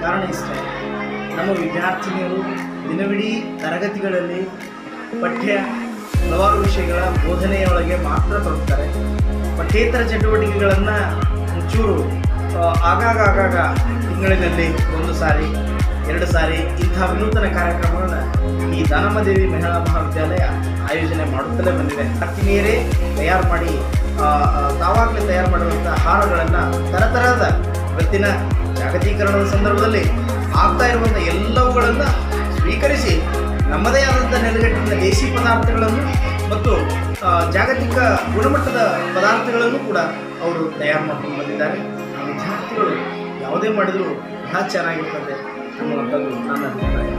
ಕಾರಣ ಇಷ್ಟೇ ನಮ್ಮ ವಿದ್ಯಾರ್ಥಿನಿಯರು ದಿನವಿಡೀ ತರಗತಿಗಳಲ್ಲಿ ಪಠ್ಯ ಹಲವಾರು ವಿಷಯಗಳ ಬೋಧನೆಯೊಳಗೆ ಮಾತ್ರ ತೊಡಗ್ತಾರೆ ಪಠ್ಯೇತರ ಚಟುವಟಿಕೆಗಳನ್ನು ಒಂಚೂರು ಆ, ಆಗಾಗ ಆಗಾಗ ತಿಂಗಳಿನಲ್ಲಿ ಒಂದು ಸಾರಿ ಎರಡು ಸಾರಿ ಇಂಥ ವಿನೂತನ ಕಾರ್ಯಕ್ರಮಗಳನ್ನು ಈ ದಾನಮ್ಮದೇವಿ ಮಹಿಳಾ ಮಹಾವಿದ್ಯಾಲಯ ಆಯೋಜನೆ ಮಾಡುತ್ತಲೇ ಬಂದಿದೆ ವಿದ್ಯಾರ್ಥಿನಿಯರೇ ತಯಾರು ಮಾಡಿ ಆ, ಆ, ತಾವಾಗಲೇ ತಯಾರು ಮಾಡಿರುವಂಥ ಆಹಾರಗಳನ್ನು ತರತರಹದ ಇವತ್ತಿನ ಜಾಗತೀಕರಣದ ಸಂದರ್ಭದಲ್ಲಿ ಆಗ್ತಾ ಇರುವಂಥ ಎಲ್ಲವುಗಳನ್ನು ಸ್ವೀಕರಿಸಿ ನಮ್ಮದೇ ಆದಂಥ ನೆಲೆಗಟ್ಟಿನ ದೇಸಿ ಪದಾರ್ಥಗಳನ್ನು ಮತ್ತು ಆ, ಜಾಗತಿಕ ಗುಣಮಟ್ಟದ ಪದಾರ್ಥಗಳನ್ನು ಕೂಡ ಅವರು ತಯಾರು ಮಾಡ್ಕೊಂಡು ಬಂದಿದ್ದಾರೆ ಆ ವಿದ್ಯಾರ್ಥಿಗಳು ಯಾವುದೇ ಮಾಡಿದರೂ ಬಹಳ ಚೆನ್ನಾಗಿರ್ತದೆ ಅನ್ನುವಂಥದ್ದು ನನ್ನ ಅಭಿಪ್ರಾಯ